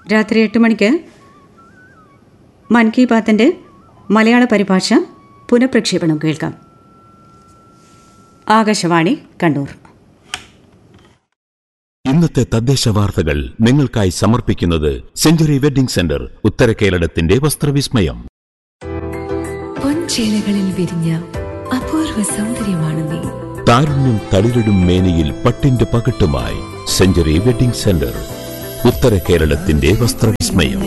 രാത്രി എട്ട് മണിക്ക് മൻ കി ബാത്തിൻ്റെ മലയാള പരിഭാഷ പുനഃപ്രക്ഷേപണം കേൾക്കാം ആകാശവാണി കണ്ണൂർ ഇന്നത്തെ തദ്ദേശ വാർത്തകൾ നിങ്ങൾക്കായി സമർപ്പിക്കുന്നത് സെഞ്ചുറി വെഡിംഗ് സെന്റർ ഉത്തരകേരളത്തിന്റെ വസ്ത്രവിസ്മയം പൊൻചേലകളിൽ വിരിഞ്ഞ അപൂർവ സൗന്ദര്യമാണ് നീ താരുണ്യം തളിരിടും മേനിയിൽ പട്ടിന്റെ പകട്ടുമായി സെഞ്ചുറി വെഡിംഗ് സെന്റർ ഉത്തരകേരളത്തിന്റെ വസ്ത്രവിസ്മയം